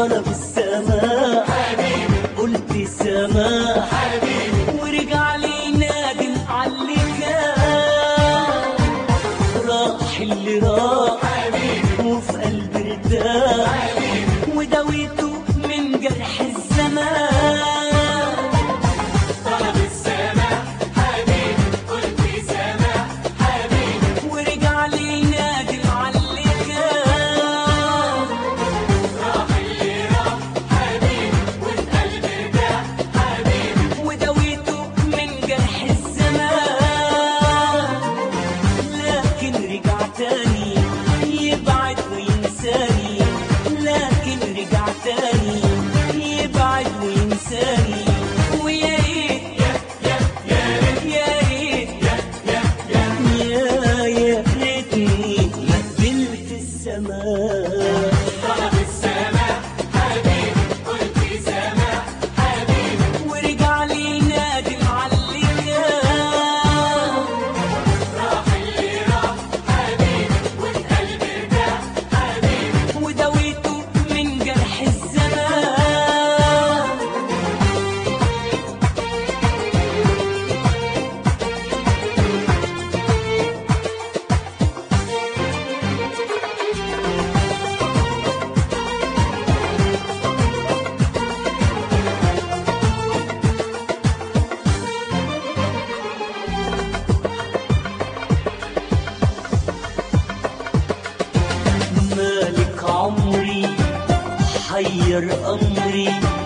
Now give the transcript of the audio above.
طلب السماء قلت سماء ورجع لي نادم على اللي كان راح اللي راح وفي قلبي ارتاح وداويته من جرح الزمان طلب السماء حبيبي قلت سماء حبيبي ورجع لي نادم على اللي كان راح اللي راح حبيبي وفي قلبي ارتاح حبيبي وداويته من جرح الزمان لكن رجع تاني يبعد وينساني لكن رجع تاني يبعد وينساني ويا ريت يا يا ريت يا ريت يا يا يا يا يا ريتني ما قبلت السماء طلب السماء حبيبي قلت سماء حبيبي ورجع لي نادم على اللي كان راح اللي راح حبيبي وفي قلبي ارتاح حبيبي وداويته من جرح الزمان مالك عمري حير أمري